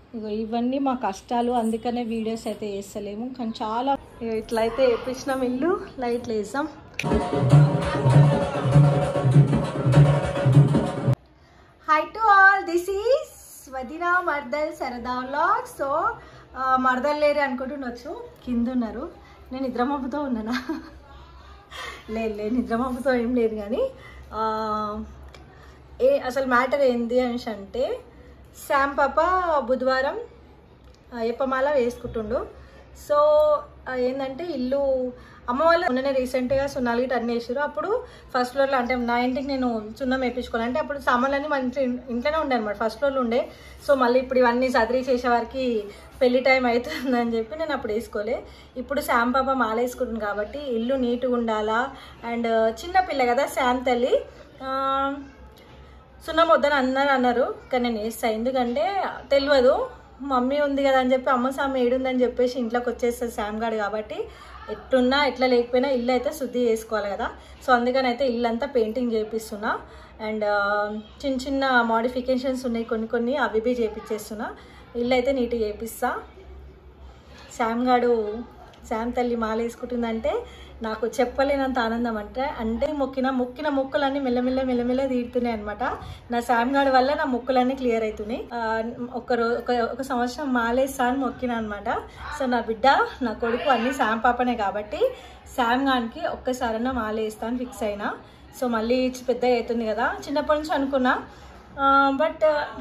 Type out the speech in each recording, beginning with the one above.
ఇగో ఇవన్నీ మా కష్టాలు అందుకనే వీడియోస్ అయితే వేస్తలేము కానీ చాలా ఇగో ఇట్లయితే వేపించినాం ఇల్లు లైట్లు వేసాం hi to all this is వదినా మర్దల్ సరదా వ్లాగ్ సో మర్దల్ లేరు అనుకుంటుండొచ్చు కింద ఉన్నారు నేను నిద్రమబ్బుతో ఉన్నానా లేదు లేదు నిద్రమబ్బుతో ఏం లేదు కానీ ఆ, ఏ అసలు మ్యాటర్ ఏంది అనేసి అంటే శామ్ పాప బుధవారం అయ్యప్పమాల వేసుకుంటుండు సో ఆ, ఏంటంటే ఇల్లు అమ్మ వాళ్ళు మొన్ననే రీసెంట్గా సున్నాలు గిట్ట అన్నీ వేసారు అప్పుడు ఫస్ట్ ఫ్లోర్లో అంటే నా ఇంటికి నేను సున్నం వేయించుకోవాలి అంటే అప్పుడు సామాన్లన్నీ మన ఇంట్లో ఇంట్లోనే ఉండే అనమాట ఫస్ట్ ఫ్లోర్లో ఉండే సో మళ్ళీ ఇప్పుడు ఇవన్నీ సదరీ చేసే వారికి పెళ్లి టైం అవుతుందని చెప్పి నేను అప్పుడు వేసుకోలే ఇప్పుడు శామ్ పాప మాల వేసుకుంటుంది కాబట్టి ఇల్లు నీట్గా ఉండాలా అండ్ చిన్న పిల్ల కదా శామ్ తల్లి ఆ, సున్నం వద్దని అందరు అన్నారు కానీ నేను వేస్తా ఎందుకంటే తెలియదు మమ్మీ ఉంది కదా అని చెప్పి అమ్మ సామి ఏడుందని చెప్పేసి ఇంట్లోకి వచ్చేస్తుంది శామ్ గాడు కాబట్టి ఎట్లున్నా ఎట్లా లేకపోయినా ఇల్లు అయితే శుద్ధి చేసుకోవాలి కదా సో అందుకని అయితే ఇల్లు అంతా పెయింటింగ్ చేపిస్తున్నా అండ్ చిన్న చిన్న మోడిఫికేషన్స్ ఉన్నాయి కొన్ని కొన్ని అవి బి చేపించేస్తున్నా ఇల్లు అయితే నీట్గా చేపిస్తా శామ్ గాడు శామ్ తల్లి మాల వేసుకుంటుందంటే నాకు చెప్పలేనంత ఆనందం అంటే అంటే మొక్కిన మొక్కిన మొక్కులన్నీ మెల్లమెల్ల మెల్లమెల్ల తీరుతున్నాయి అనమాట నా శామ్ గాడి వల్ల నా మొక్కులన్నీ క్లియర్ అవుతున్నాయి ఆ, ఒక రో ఒక ఒక సంవత్సరం మాలేస్తా అని మొక్కిన అనమాట సో నా బిడ్డ నా కొడుకు అన్ని శామ్ పాపనే కాబట్టి శామ్ గానికి ఒక్కసారైనా మాల వేస్తా అని ఫిక్స్ అయినా సో మళ్ళీ పెద్దగా అవుతుంది కదా చిన్నప్పటి నుంచి అనుకున్నా బట్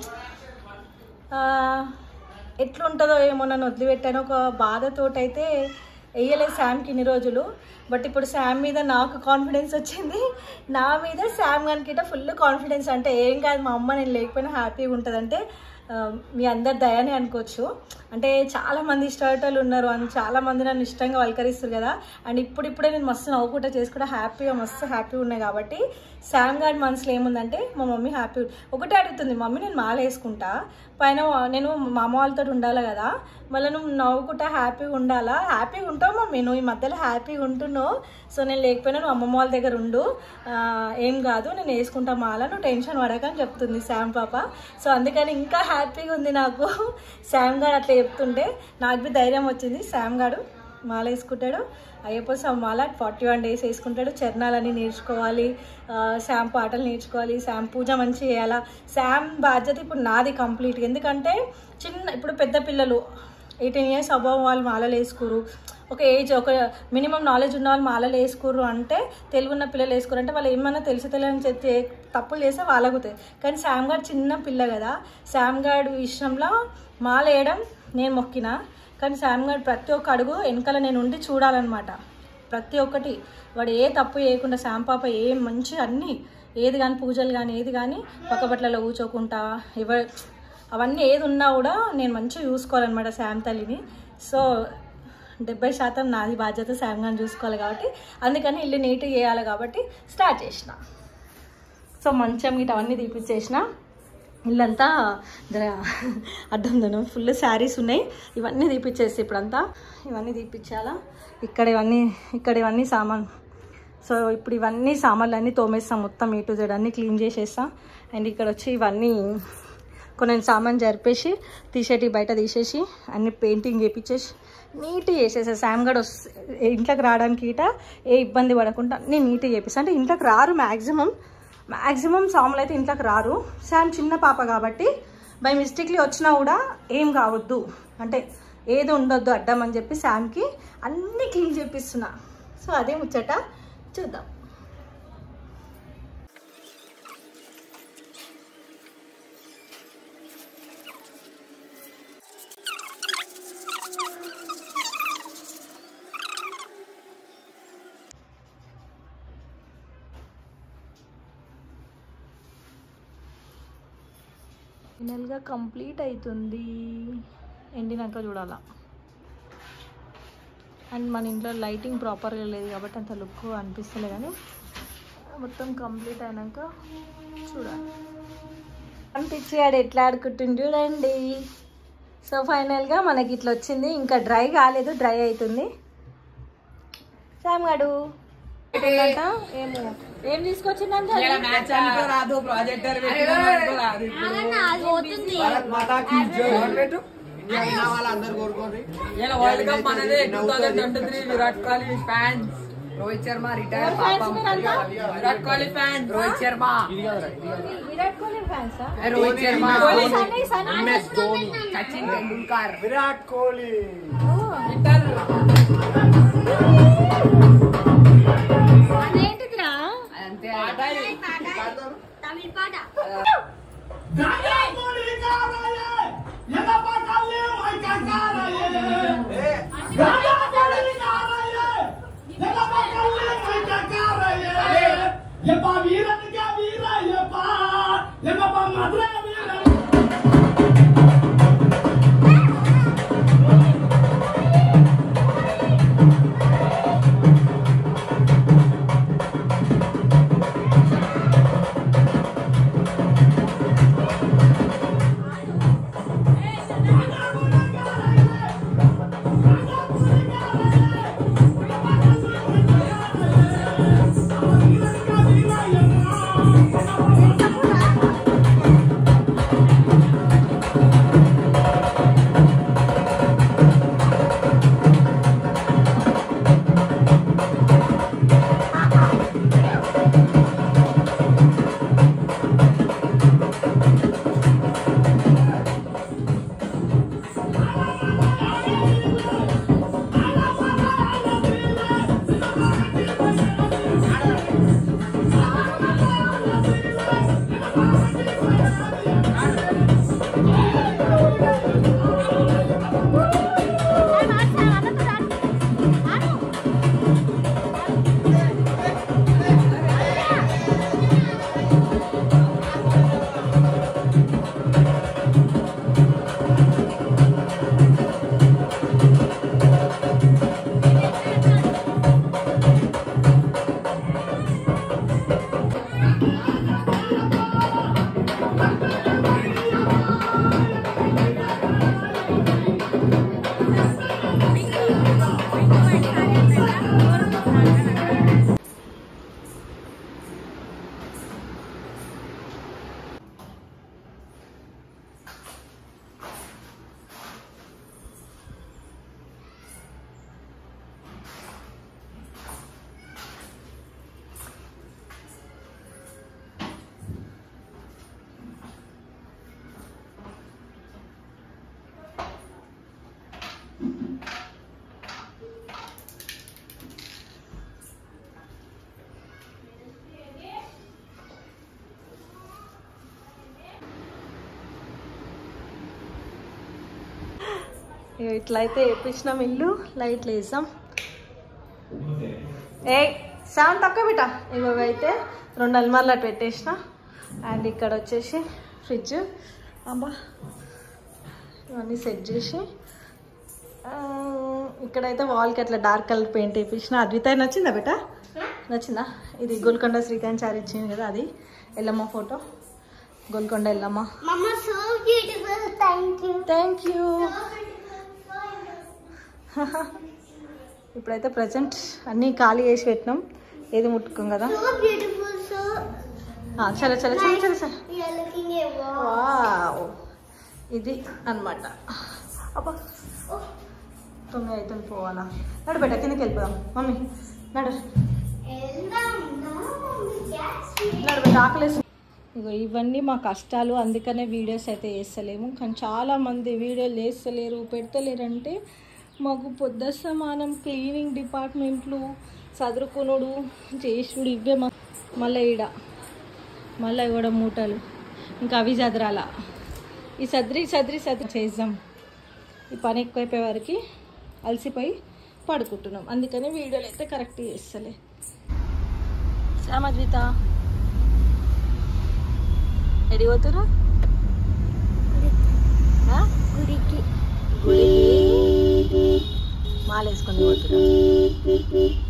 ఎట్లుంటుందో ఏమో నన్ను వదిలిపెట్టాను ఒక బాధతోటైతే వేయలేదు శామ్కి ఇన్ని రోజులు బట్ ఇప్పుడు శామ్ మీద నాకు కాన్ఫిడెన్స్ వచ్చింది నా మీద శామ్ గనికిట ఫుల్ కాన్ఫిడెన్స్ అంటే ఏం కాదు మా అమ్మ నేను లేకపోయినా హ్యాపీగా ఉంటుందంటే ఆ, మీ అందరి దయని అనుకోవచ్చు అంటే చాలా మంది ఇష్టపడేటోళ్ళు ఉన్నారు అని చాలా మంది నన్ను ఇష్టంగా వల్కరిస్తారు కదా అండ్ ఇప్పుడు ఇప్పుడే నేను మస్తు నవ్వుకుంటా చేసుకుంటా హ్యాపీగా మస్తు హ్యాపీగా ఉన్నాయి కాబట్టి శామ్ గార్డ్ మనసులో ఏముందంటే మా మమ్మీ హ్యాపీ ఒకటే అడుగుతుంది మమ్మీ నేను మాల వేసుకుంటా పైన నేను మా అమ్మ వాళ్ళతో ఉండాలి కదా మళ్ళీ నువ్వు నవ్వుకుంటా హ్యాపీగా ఉండాలా హ్యాపీగా ఉంటావు మమ్మీ నువ్వు ఈ మధ్యలో హ్యాపీగా ఉంటున్నావు సో నేను లేకపోయినా నువ్వు అమ్మమ్మ వాళ్ళ దగ్గర ఉండు ఆ, ఏం కాదు నేను వేసుకుంటా మాల నువ్వు టెన్షన్ పడకని చెప్తుంది శామ్ పాప సో అందుకని ఇంకా హ్యాపీగా ఉంది నాకు శామ్ గారు అట్లా చెప్తుంటే నాకు బి ధైర్యం వచ్చింది శామ్ గారు మాల వేసుకుంటాడు అయ్యప్ప స్వామి మాల ఫార్టీ వన్ డేస్ వేసుకుంటాడు చరణాలన్నీ నేర్చుకోవాలి ఆ, శామ్ పాటలు నేర్చుకోవాలి శామ్ పూజ మంచి చేయాలా శామ్ బాధ్యత ఇప్పుడు నాది కంప్లీట్ ఎందుకంటే చిన్న ఇప్పుడు పెద్ద పిల్లలు ఎయిటీన్ ఇయర్స్ అబవ్ వాళ్ళు మాలలు వేసుకోరు ఒక ఏజ్ ఒక మినిమం నాలెడ్జ్ ఉన్న వాళ్ళు మాలలు వేసుకోరు అంటే తెలుగున్న పిల్లలు వేసుకోరు అంటే వాళ్ళు ఏమన్నా తెలిసి తెలియని చెప్తే తప్పులు చేస్తే వాళ్ళకుతాయి కానీ శామ్ గారు చిన్న పిల్ల కదా శామ్ గారు విషయంలో మాల వేయడం నేను మొక్కిన కానీ శామ్ గారు ప్రతి ఒక్క అడుగు వెనకాల నేను ఉండి చూడాలన్నమాట ప్రతి ఒక్కటి వాడు ఏ తప్పు చేయకుండా శామ్ పాప ఏ మంచి అన్నీ ఏది కానీ పూజలు కానీ ఏది కానీ పక్క బట్టలలో కూర్చోకుండా ఎవరు అవన్నీ ఏది ఉన్నా కూడా నేను మంచిగా చూసుకోవాలన్నమాట శామ్ తల్లిని సో డెబ్బై శాతం నాది బాధ్యత శామ్ గారిని చూసుకోవాలి కాబట్టి అందుకని ఇల్లు నీట్గా చేయాలి కాబట్టి స్టార్ట్ చేసిన సో మంచం గిట్ట అవన్నీ తీపిచ్చేసిన ఇల్లంతా జర అడ్డం దనం ఫుల్ శారీస్ ఉన్నాయి ఇవన్నీ తీపిచ్చేసి ఇప్పుడంతా ఇవన్నీ తీపిచ్చాలా ఇక్కడ ఇవన్నీ ఇక్కడ ఇవన్నీ సామాన్ సో ఇప్పుడు ఇవన్నీ సామాన్లు అన్నీ తోమేస్తాం మొత్తం ఏ టు జెడ్ అన్నీ క్లీన్ చేసేస్తాం అండ్ ఇక్కడ వచ్చి ఇవన్నీ కొన్ని సామాన్ జరిపేసి తీసేటి బయట తీసేసి అన్ని పెయింటింగ్ చేపించేసి నీట్గా చేసేసా శామ్ గడ్ వస్తే ఇంట్లోకి రావడానికి ఇట ఏ ఇబ్బంది పడకుండా అన్నీ నీట్గా చేపిస్తా అంటే ఇంట్లోకి రారు మ్యాక్సిమం మ్యాక్సిమం సాములు అయితే ఇంట్లోకి రారు శామ్ చిన్న పాప కాబట్టి బై మిస్టేక్లీ వచ్చినా కూడా ఏం కావద్దు అంటే ఏది ఉండొద్దు అడ్డం అని చెప్పి శామ్కి అన్నీ క్లీన్ చేపిస్తున్నా సో అదే ముచ్చట చూద్దాం ఫైనల్గా కంప్లీట్ అవుతుంది ఎండినాక చూడాలా అండ్ మన ఇంట్లో లైటింగ్ ప్రాపర్గా లేదు కాబట్టి అంత లుక్ అనిపిస్తలే కానీ మొత్తం కంప్లీట్ అయినాక చూడాలి అనిపించి ఆడు ఎట్లా ఆడుకుంటుంది చూడండి సో ఫైనల్గా మనకి ఇట్లా వచ్చింది ఇంకా డ్రై కాలేదు డ్రై అవుతుంది శామ్ గాడు ఏంటంట? ఏమో ఏం తీసుకొచ్చిందంటే మ్యాచ్ అనుకో రాదు ప్రాజెక్టర్ పెట్టినాం అనుకో రాదు ఇప్పుడు. భారత్ మాతా కీ జై. ఇండియా విన్నా వాళ్ళందరూ కోరుకోరు ఇలా వరల్డ్ కప్ మనదే two thousand twenty three Virat Kohli fans Rohit Sharma retire ఎవరు fans పాపం మీరంతా? విరాట్ కోహ్లీ ఫ్యాన్స్ రోహిత్ శర్మ విరాట్ కోహ్లీ ఫ్యాన్సా ఏ రోహిత్ శర్మ కోహ్లీ. సన్నీ సన్నీ ఎంఎస్ ధోని సచిన్ టెండూల్కర్ విరాట్ కోహ్లీ అదేంటిదిరా అంతే ఇగో ఇట్లా అయితే వేపించినాం ఇల్లు లైట్లు వేసాం ఏ సెవెన్ తక్కువ బిట ఇగో ఇవి అయితే రెండు అల్మార్లు అటు పెట్టేసిన అండ్ ఇక్కడ వచ్చేసి ఫ్రిడ్జ్ అబ్బా ఇవన్నీ సెట్ చేసి ఆ, ఇక్కడైతే వాల్కి అట్లా డార్క్ కలర్ పెయింట్ వేపించిన అద్విత నచ్చిందా బిట నచ్చిందా ఇది గోల్కొండ శ్రీకాంత్ చారి ఇచ్చింది కదా అది Yellamma photo Golconda Yellamma Mama, so beautiful. Thank you. Thank you So beautiful. ఇప్పుడైతే ప్రజెంట్ అన్నీ ఖాళీ చేసి పెట్టినాం ఏది ముట్టుకోం కదా So beautiful. So ఆ, చలో చలో చలో చలో చలో we are looking at wow. Wow ఇది అన్నమాట అబ్బా తొమ్మిది అయితే పోవాలా నడు బెట్ట కిందకి వెళ్ళిపోదాం మమ్మీ నడు వెళ్దాం. No, we can't see. నడు బెట్ట ఆకలేసి ఇగో ఇవన్నీ మా కష్టాలు అందుకనే వీడియోస్ అయితే వేస్తలేము కానీ చాలా మంది వీడియోలు వేస్తలేరు పెడతలేరంటే మాకు పొద్దు సమానం క్లీనింగ్ డిపార్ట్మెంట్లు చదువుకునుడు చేసుడు ఇవే మా మళ్ళీ ఈడ మళ్ళీ కూడా మూటలు ఇంకా అవి చదరాల ఈ సద్రి సద్రి సద్రి చేద్దాం ఈ పని ఎక్కువైపోయే వరకు అలసిపోయి పడుకుంటున్నాం అందుకని వీడియోలు అయితే కరెక్ట్ చేస్తలే శ్యామద్విత ఎడి పోతురు గుడికి మాల వేసుకొని పోతురు